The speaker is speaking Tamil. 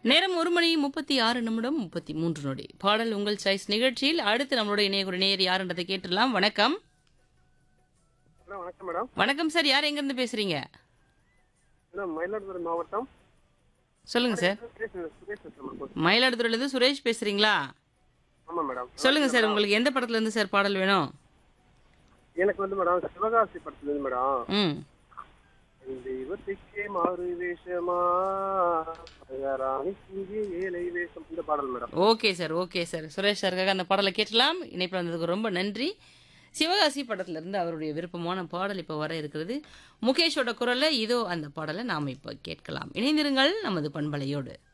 நேரம் ஒரு மணி முப்பத்தி ஆறு நிமிடம் முப்பத்தி மூன்று நொடி பாடல் உங்கள் சாய்ஸ் நிகழ்ச்சியில் அடுத்து நம்மளோட இணையகுடி நேயர் யாருன்றதை கேட்டுடலாம் வணக்கம் மேடம் வணக்கம் மேடம் வணக்கம் சார் யார் எங்கேருந்து பேசுறீங்க மேடம் மயிலாடுதுறை மாவட்டம் சொல்லுங்க சார் சுரேஷ் சுரேஷ் பேசுறேன் மேடம். மயிலாடுதுறையிலேருந்து சுரேஷ் பேசுறீங்களா ஆமா மேடம் சொல்லுங்க சார் உங்களுக்கு எந்த படத்துல இருந்து சார் பாடல் வேணும் எனக்கு வந்து மேடம் சிவகாசி படத்துல இருந்து மேடம் ம் இந்த இருபத்திக்கே மாறு வேஷமா ராணி சிங்கி ஏழை வேஷம் இந்த பாடல் madam okay sir okay sir Suresh சாருக்காக அந்த பாடலை கேட்டலாம் இணைப்பில் வந்ததுக்கு ரொம்ப நன்றி சிவகாசி படத்துல இருந்து அவருடைய விருப்பமான பாடல் இப்போ வர இருக்கிறது முகேஷோட குரல்ல இதோ அந்த பாடலை நாம் இப்போ கேட்கலாம் இணைந்திருங்கள் நமது பண்பலையோடு